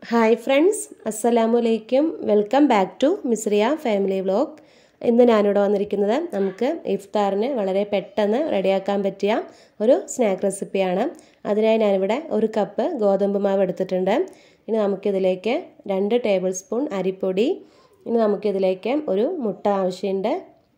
hi friends അസ്സലാമു അലൈക്കും welcome back to Misriya family vlog ഇന്ന് ഞാനിവിടെ വന്നിരിക്കുന്നത് നമുക്ക് ഇഫ്താറിന് വളരെ പെട്ടെന്ന് റെഡിയാക്കാൻ പറ്റിയ ഒരു സ്നാക്ക് റെസിപ്പിയാണ് അതിനായി ഞാനിവിടെ ഒരു കപ്പ് ഗോതമ്പ് മാവ് എടുത്തിട്ടുണ്ട് ഇനി നമുക്കിതിലേക്ക് രണ്ട് ടേബിൾ സ്പൂൺ അരിപ്പൊടി ഇനി നമുക്കിതിലേക്ക് ഒരു മുട്ട ആവശ്യമുണ്ട്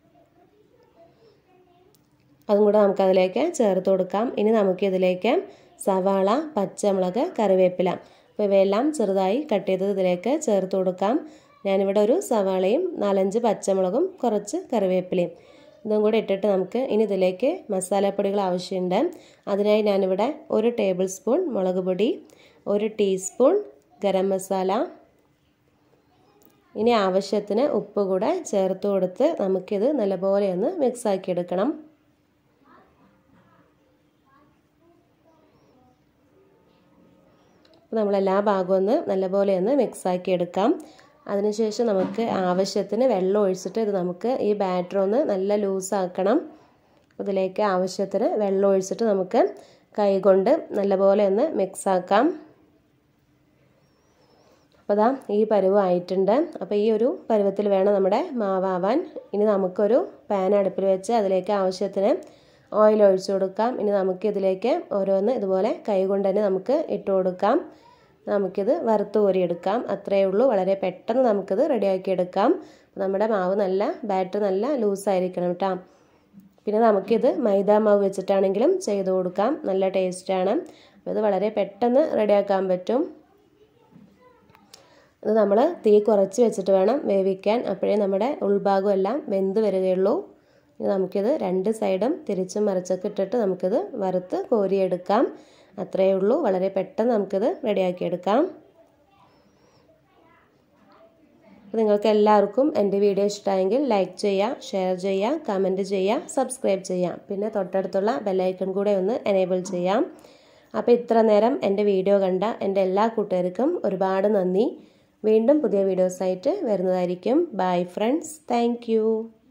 അതും കൂടെ നമുക്കതിലേക്ക് ചേർത്ത് കൊടുക്കാം ഇനി നമുക്കിതിലേക്ക് സവാള പച്ചമുളക് കറിവേപ്പില അപ്പോൾ ഇവയെല്ലാം ചെറുതായി കട്ട് ചെയ്തത് ഇതിലേക്ക് ചേർത്ത് കൊടുക്കാം ഞാനിവിടെ ഒരു സവാളയും നാലഞ്ച് പച്ചമുളകും കുറച്ച് കറിവേപ്പിലയും ഇതും കൂടെ ഇട്ടിട്ട് നമുക്ക് ഇനി ഇതിലേക്ക് മസാലപ്പൊടികൾ ആവശ്യമുണ്ട് അതിനായി ഞാനിവിടെ ഒരു ടേബിൾ സ്പൂൺ മുളക് പൊടി ഒരു ടീസ്പൂൺ ഗരം മസാല ഇനി ആവശ്യത്തിന് ഉപ്പ് കൂടെ ചേർത്ത് കൊടുത്ത് നമുക്കിത് നല്ലപോലെ ഒന്ന് മിക്സാക്കി എടുക്കണം നമ്മളെല്ലാ ഭാഗവും ഒന്ന് നല്ലപോലെ ഒന്ന് മിക്സാക്കി എടുക്കാം അതിനുശേഷം നമുക്ക് ആവശ്യത്തിന് വെള്ളം ഒഴിച്ചിട്ട് ഇത് നമുക്ക് ഈ ബാറ്റർ ഒന്ന് നല്ല ലൂസാക്കണം ഇതിലേക്ക് ആവശ്യത്തിന് വെള്ളം ഒഴിച്ചിട്ട് നമുക്ക് കൈകൊണ്ട് നല്ലപോലെ ഒന്ന് മിക്സാക്കാം അപ്പോൾ ദാ ഈ പരുവ് ആയിട്ടുണ്ട് അപ്പോൾ ഈ ഒരു പരുവത്തിൽ വേണം നമ്മുടെ മാവാവാൻ ഇനി നമുക്കൊരു പാൻ അടുപ്പിൽ വെച്ച് അതിലേക്ക് ആവശ്യത്തിന് ഓയിൽ ഒഴിച്ചു കൊടുക്കാം ഇനി നമുക്ക് ഇതിലേക്ക് ഓരോന്ന് ഇതുപോലെ കൈ കൊണ്ട് തന്നെ നമുക്ക് ഇട്ട് കൊടുക്കാം നമുക്കിത് വറുത്ത് കോരിയെടുക്കാം അത്രയേ ഉള്ളൂ വളരെ പെട്ടെന്ന് നമുക്കിത് റെഡിയാക്കി എടുക്കാം നമ്മുടെ മാവ് നല്ല ബാറ്റർ നല്ല ലൂസായിരിക്കണം കേട്ടോ പിന്നെ നമുക്കിത് മൈദ മാവ് വെച്ചിട്ടാണെങ്കിലും ചെയ്ത് കൊടുക്കാം നല്ല ടേസ്റ്റാണ് അപ്പോൾ ഇത് വളരെ പെട്ടെന്ന് റെഡിയാക്കാൻ പറ്റും ഇത് നമ്മൾ തീ കുറച്ച് വെച്ചിട്ട് വേണം വേവിക്കാൻ അപ്പോഴേ നമ്മുടെ ഉൾഭാഗം എല്ലാം വെന്ത് വരികയുള്ളൂ നമുക്കിത് രണ്ട് സൈഡും തിരിച്ചും മറിച്ചൊക്കെ ഇട്ടിട്ട് നമുക്കിത് വറുത്ത് കോരിയെടുക്കാം അത്രയേ ഉള്ളൂ വളരെ പെട്ടെന്ന് നമുക്കിത് റെഡിയാക്കിയെടുക്കാം അപ്പോൾ നിങ്ങൾക്ക് എല്ലാവർക്കും എൻ്റെ വീഡിയോ ഇഷ്ടമായെങ്കിൽ ലൈക്ക് ചെയ്യുക ഷെയർ ചെയ്യുക കമൻറ്റ് ചെയ്യുക സബ്സ്ക്രൈബ് ചെയ്യാം പിന്നെ തൊട്ടടുത്തുള്ള ബെല്ലൈക്കൺ കൂടെ ഒന്ന് എനേബിൾ ചെയ്യാം അപ്പോൾ ഇത്ര നേരം എൻ്റെ വീഡിയോ കണ്ട എൻ്റെ എല്ലാ കൂട്ടുകാർക്കും ഒരുപാട് നന്ദി വീണ്ടും പുതിയ വീഡിയോസായിട്ട് വരുന്നതായിരിക്കും ബൈ ഫ്രണ്ട്സ് താങ്ക്